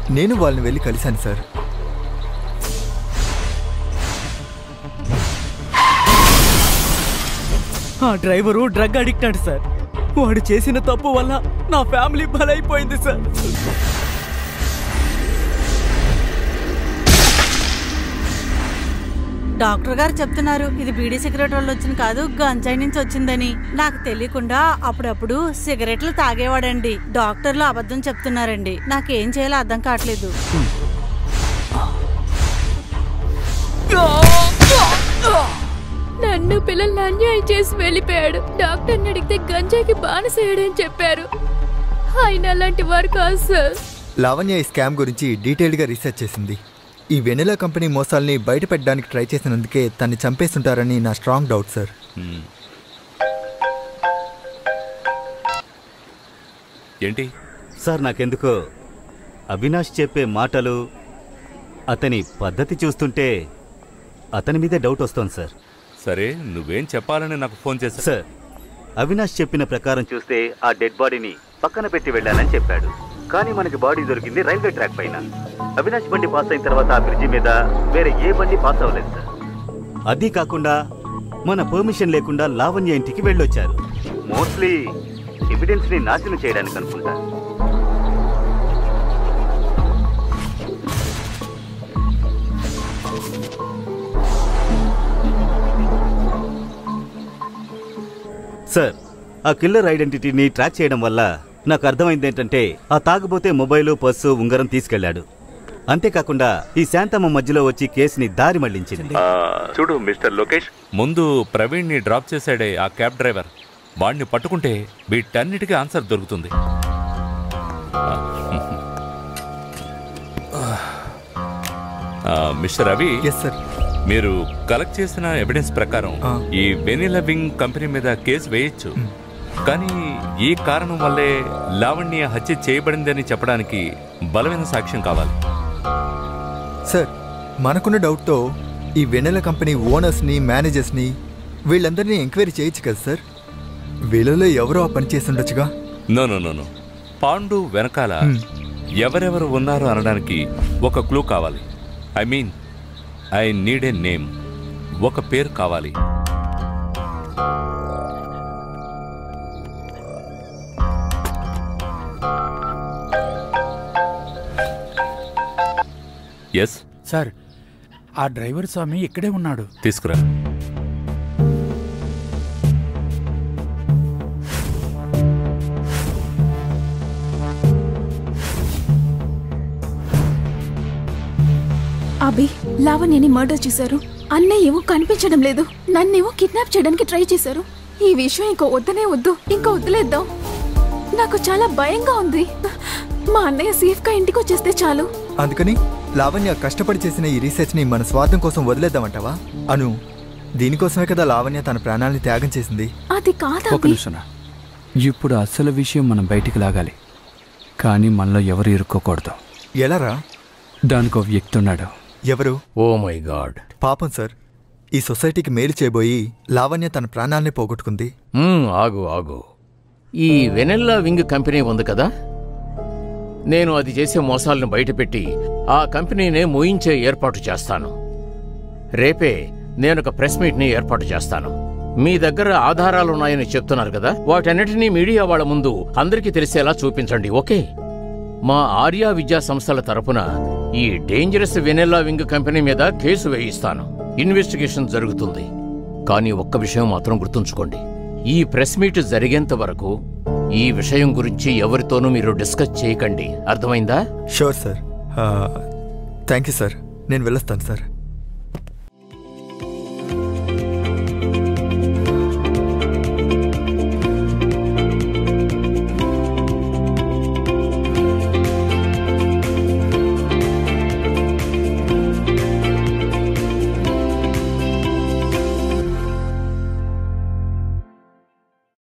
నేను వాళ్ళని వెళ్ళి కలిశాను సార్ ఆ డ్రైవరు డ్రగ్ అడిక్ట్ అంట సార్ వాడు చేసిన తప్పు వల్ల నా ఫ్యామిలీ బలైపోయింది సార్ డాక్టర్ గారు చెప్తున్నారు ఇది బీడీ సిగరెట్ వల్ల వచ్చింది కాదు గంజాయి నుంచి వచ్చిందని నాకు తెలియకుండా అప్పుడప్పుడు సిగరెట్లు తాగేవాడండి డాక్టర్లు అబద్ధం చెప్తున్నారండి నాకేం చేయాలో అర్థం కావట్లేదు నన్ను పిల్లల్ని అన్యాయం చేసి వెళ్ళిపోయాడు డాక్టర్ని అడిగితే గంజాయికి బానిసేయడని చెప్పారు ఆయన అలాంటి వారు కాదు సార్ లావణ్య ఈ స్కామ్ గురించి డీటెయిల్గా రీసెర్చ్ చేసింది ఈ వెనిలా కంపెనీ మోసాల్ని బయట పెట్టడానికి ట్రై చేసినందుకే తన్ని చంపేస్తుంటారని నా స్ట్రాంగ్ డౌట్ సార్ ఏంటి సార్ నాకెందుకో అవినాష్ చెప్పే మాటలు అతని పద్ధతి చూస్తుంటే అతని మీదే డౌట్ వస్తోంది సార్ సరే నువ్వేం చెప్పాలని నాకు ఫోన్ చేశా సార్ అవినాష్ చెప్పిన ప్రకారం చూస్తే ఆ డెడ్ బాడీని పక్కన పెట్టి వెళ్ళానని చెప్పాడు కానీ మనకి బాడీ దొరికింది రైల్వే ట్రాక్ పైన అవినాష్ బండి పాస్ అయిన తర్వాత ఆ బ్రిడ్జి మీద వేరే ఏ బండి పాస్ అవ్వలేదు సార్ అది కాకుండా మన పర్మిషన్ లేకుండా లావణ్య ఇంటికి వెళ్ళొచ్చారు మోస్ట్లీ ఎవిడెన్స్ ని నాశనం చేయడానికి అనుకుంటా సార్ ఆ కిల్లర్ ఐడెంటిటీని ట్రాక్ చేయడం వల్ల నాకు అర్థమైంది ఏంటంటే ఆ తాగబోతే మొబైలు పర్సు ఉంగరం తీసుకెళ్లాడు అంతేకాకుండా ఈ శాంతమ్మ మధ్యలో వచ్చి కేసుని దారి మళ్లించింది చూడు మిస్టర్ లోకేష్ ముందు ప్రవీణ్ ని డ్రాప్ చేశాడే ఆ క్యాబ్ డ్రైవర్ వాడిని పట్టుకుంటే వీటన్నిటికీ ఆన్సర్ దొరుకుతుంది ఆ, మిస్టర్ రవి ఎస్ సార్ మీరు కలెక్ట్ చేసిన ఎవిడెన్స్ ప్రకారం ఆ. ఈ వెనిలా వింగ్ కంపెనీ మీద కేసు వేయొచ్చు కానీ ఈ కారణం వల్లే లావణ్య హత్య చేయబడిందని చెప్పడానికి బలమైన సాక్ష్యం కావాలి సార్ మనకున్న డౌట్తో ఈ వెనెల కంపెనీ ఓనర్స్ని మేనేజర్స్ని వీళ్ళందరినీ ఎంక్వైరీ చేయొచ్చు కదా సార్ వీళ్ళలో ఎవరో ఆ పని చేసి ఉండొచ్చుగా no no no no Pandu వెనకాల Hmm. ఎవరెవరు ఉన్నారు అనడానికి ఒక క్లూ కావాలి I mean I need a name ఒక పేరు కావాలి ఎస్ సార్ ఆ డ్రైవర్ స్వామి ఇక్కడే ఉన్నాడు తీసుకురా అభి లావణ్యని మర్డర్ చేశారు అన్నయ్య ఏమో కనిపించడం లేదు నన్నేమో కిడ్నాప్ చేయడానికి ట్రై చేశారు ఈ విషయం ఇంకో వద్దనే వద్దు ఇంకో వదిలేద్దాం నాకు చాలా భయంగా ఉంది మా అన్నయ్య సేఫ్ గా ఇంటికి వచ్చేస్తే చాలు అందుకని లావణ్య కష్టపడి చేసిన ఈ రీసెర్చ్ని మన స్వార్థం కోసం వదిలేద్దామంటావా అను దీనికోసమే కదా లావణ్య తన ప్రాణాలని త్యాగం చేసింది అది కాదా ఒక నిమిషం ఇప్పుడు అసలు విషయం మనం బయటికి లాగాలి కానీ మనలో ఎవరు ఇరుక్కోకూడదు ఎలారా దానికి ఒక వ్యక్తి ఉన్నాడు ఎవరు ఓ మై గాడ్ పాపం సార్ ఈ సొసైటీకి మేలు చేయబోయి లావణ్య తన ప్రాణాల్ని పోగొట్టుకుంది మ్మ్, ఆగు ఆగు ఈ వెనెల్లా వింగ్ కంపెనీ ఉంది కదా నేను అది చేసే మోసాలను బయటపెట్టి ఆ కంపెనీనే మోయించే ఏర్పాటు చేస్తాను రేపే నేను ఒక ప్రెస్ మీట్ని ఏర్పాటు చేస్తాను మీ దగ్గర ఆధారాలున్నాయని చెప్తున్నారు కదా వాటన్నిటినీ మీడియా వాళ్ళ ముందు అందరికీ తెలిసేలా చూపించండి ఓకే మా ఆర్యా విద్యా సంస్థల తరపున ఈ డేంజరస్ వెనెల్లా వింగ్ కంపెనీ మీద కేసు వేయిస్తాను ఇన్వెస్టిగేషన్ జరుగుతుంది కానీ ఒక్క విషయం మాత్రం గుర్తుంచుకోండి ఈ ప్రెస్ మీట్ జరిగేంత వరకు ఈ విషయం గురించి ఎవరితోనూ మీరు డిస్కస్ చేయకండి అర్థమైందా sure sir thank you sir నేను వెళ్ళొస్తాను సార్